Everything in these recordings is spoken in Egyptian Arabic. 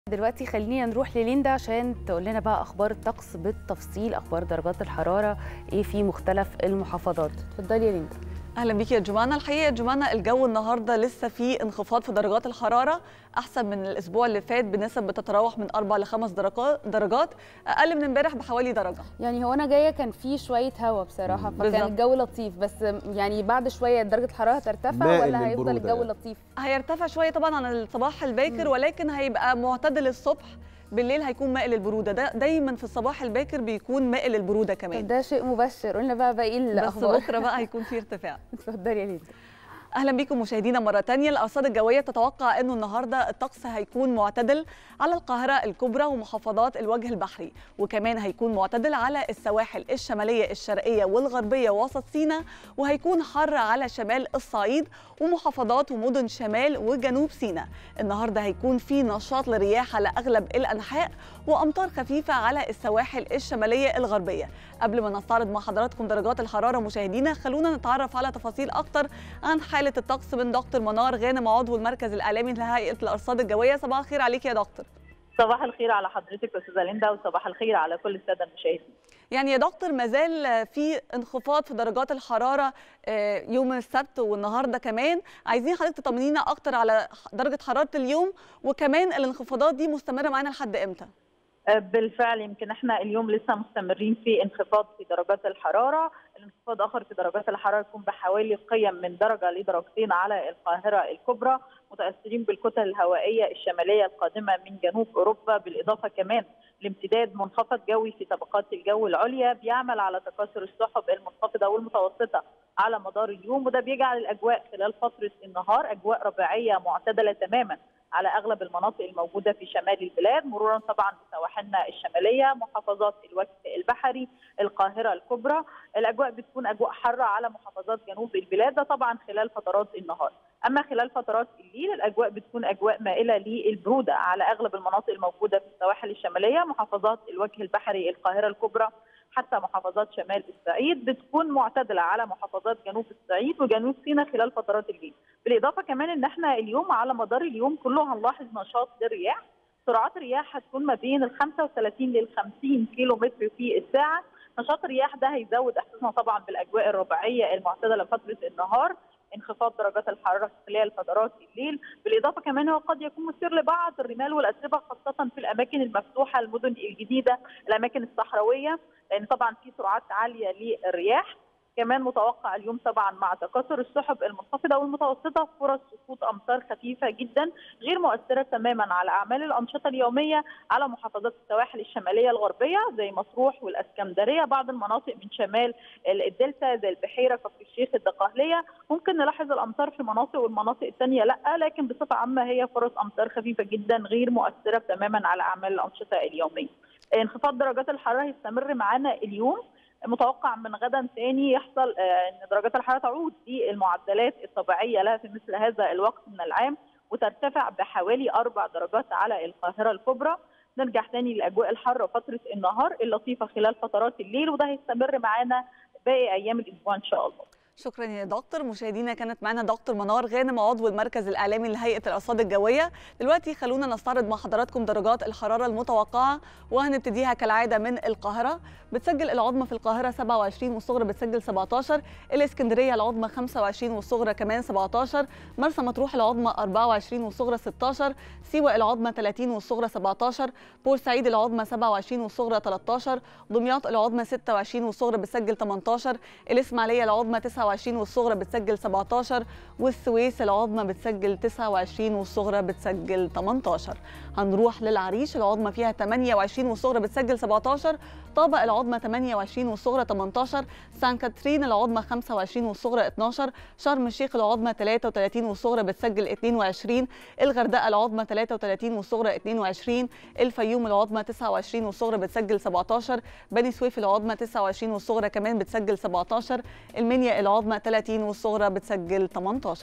دلوقتي خلينا نروح لليندا عشان تقول لنا بقى اخبار الطقس بالتفصيل اخبار درجات الحراره ايه في مختلف المحافظات اتفضلي يا ليندا اهلا بيكي يا جمانه الحقيقه يا جمانه الجو النهارده لسه فيه انخفاض في درجات الحراره احسن من الاسبوع اللي فات بنسب بتتراوح من 4 ل 5 درجات اقل من امبارح بحوالي درجه يعني هو انا جايه كان في شويه هوا بصراحه فكان بالظبط. الجو لطيف بس يعني بعد شويه درجه الحراره هترتفع مائل ولا هيفضل للبرودة الجو يعني. لطيف هيرتفع شويه طبعا عن الصباح الباكر ولكن هيبقى معتدل الصبح بالليل هيكون مائل البروده ده دايما في الصباح الباكر بيكون مائل البروده طب كمان ده شيء مبشر قلنا بقى باقي بس الاخبار بكره بقى هيكون في ارتفاع اتفضلي يا ليندا اهلا بكم مشاهدينا مره تانية الارصاد الجويه تتوقع انه النهارده الطقس هيكون معتدل على القاهره الكبرى ومحافظات الوجه البحري وكمان هيكون معتدل على السواحل الشماليه الشرقيه والغربيه ووسط سيناء وهيكون حر على شمال الصعيد ومحافظات ومدن شمال وجنوب سيناء النهارده هيكون في نشاط لرياح على اغلب الانحاء وامطار خفيفه على السواحل الشماليه الغربيه قبل ما نستعرض مع حضراتكم درجات الحراره مشاهدينا خلونا نتعرف على تفاصيل اكتر عن حاله الطقس من دكتور منار غانم عضو المركز الاعلامي لهيئه الارصاد الجويه صباح الخير عليك يا دكتور صباح الخير على حضرتك استاذه ليندا وصباح الخير على كل الساده المشاهدين يعني يا دكتور ما زال في انخفاض في درجات الحراره آه، يوم السبت والنهارده كمان عايزين حضرتك تطمنينا اكتر على درجه حراره اليوم وكمان الانخفاضات دي مستمره معانا لحد امتى آه، بالفعل يمكن احنا اليوم لسه مستمرين في انخفاض في درجات الحراره الانخفاض اخر في درجات الحراره يكون بحوالي قيم من درجه لدرجتين على القاهره الكبرى متاثرين بالكتل الهوائيه الشماليه القادمه من جنوب اوروبا بالاضافه كمان لامتداد منخفض جوي في طبقات الجو العليا بيعمل على تكاثر السحب المنخفضه والمتوسطه على مدار اليوم وده بيجعل الاجواء خلال فتره النهار اجواء ربيعيه معتدله تماما على اغلب المناطق الموجوده في شمال البلاد مرورا طبعا بسواحلنا الشماليه محافظات الوجه البحري القاهره الكبرى الاجواء بتكون اجواء حاره على محافظات جنوب البلاد ده طبعا خلال فترات النهار اما خلال فترات الليل الاجواء بتكون اجواء مائله للبروده على اغلب المناطق الموجوده في السواحل الشماليه محافظات الوجه البحري القاهره الكبرى حتى محافظات شمال الصعيد بتكون معتدله على محافظات جنوب الصعيد وجنوب سيناء خلال فترات الليل بالاضافه كمان ان احنا اليوم على مدار اليوم كله هنلاحظ نشاط للرياح سرعات الرياح هتكون ما بين ال 35 لل 50 كيلو متر في الساعه نشاط الرياح ده هيزود احساسنا طبعا بالاجواء الربيعيه المعتدله فتره النهار انخفاض درجات الحراره خلال فترات الليل بالاضافه كمان هو قد يكون مثير لبعض الرمال والاتربه خاصه في الاماكن المفتوحه المدن الجديده الاماكن الصحراويه لان طبعا في سرعات عاليه للرياح كمان متوقع اليوم طبعا مع تكاثر السحب المنخفضه والمتوسطه فرص سقوط امطار خفيفه جدا غير مؤثره تماما على اعمال الانشطه اليوميه على محافظات السواحل الشماليه الغربيه زي مطروح والاسكندريه بعض المناطق من شمال الدلتا زي البحيره كفر الشيخ الدقهليه ممكن نلاحظ الامطار في مناطق والمناطق الثانيه لا لكن بصفه عامه هي فرص امطار خفيفه جدا غير مؤثره تماما على اعمال الانشطه اليوميه انخفاض درجات الحراره هيستمر معانا اليوم متوقع من غدا ثاني يحصل آه، ان درجات الحراره تعود للمعدلات الطبيعيه لها في مثل هذا الوقت من العام وترتفع بحوالي اربع درجات على القاهره الكبرى نرجع ثاني للاجواء الحاره فتره النهار اللطيفه خلال فترات الليل وده هيستمر معانا باقي ايام الاسبوع ان شاء الله شكرا يا دكتور مشاهدينا كانت معنا دكتور منار غانم عضو المركز الاعلامي لهيئه الارصاد الجويه دلوقتي خلونا نستعرض مع حضراتكم درجات الحراره المتوقعه وهنبتديها كالعاده من القاهره بتسجل العظمى في القاهره 27 والصغرى بتسجل 17 الاسكندريه العظمى 25 والصغرى كمان 17 مرسى مطروح العظمى 24 والصغرى 16 سيوه العظمى 30 والصغرى 17 بورسعيد العظمى 27 والصغرى 13 دمياط العظمى 26 والصغرى بتسجل 18 الاسماعيليه العظمى 29 والصغرى بتسجل 17 والسويس العظمى بتسجل 29 والصغرى بتسجل 18 هنروح للعريش العظمى فيها 28 والصغرى بتسجل 17 طابق العظمى 28 والصغرى 18 سان كاترين العظمى 25 والصغرى 12 شرم الشيخ العظمى 33 والصغرى بتسجل 22 الغردقه العظمى 33 والصغرى 22 الفيوم العظمى 29 والصغرى بتسجل 17 بني سويف العظمى 29 والصغرى كمان بتسجل 17 المنيا العظمى 30 والصغرى بتسجل 18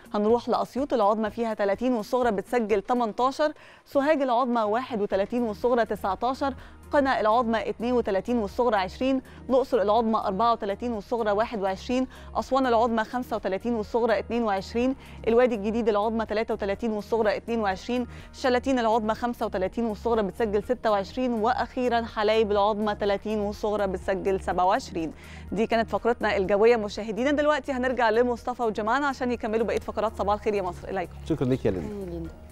هنروح لاسيوط العظمى فيها 30 والصغرى بتسجل 18 سوهاج العظمى 31 والصغرى 19 قنا العظمى 32 والصغرى 20 الأقصر العظمى 34 والصغرى 21 أسوان العظمى 35 والصغرى 22 الوادي الجديد العظمى 33 والصغرى 22 شلاتين العظمى 35 والصغرى بتسجل 26 وأخيرا حلايب العظمى 30 والصغرى بتسجل 27 دي كانت فقرتنا الجوية مشاهدينا دلوقتي هنرجع لمصطفى وجمانة عشان يكملوا بقية فقرات صباح الخير يا مصر إليكم شكرا لك يا لينا يا ليندا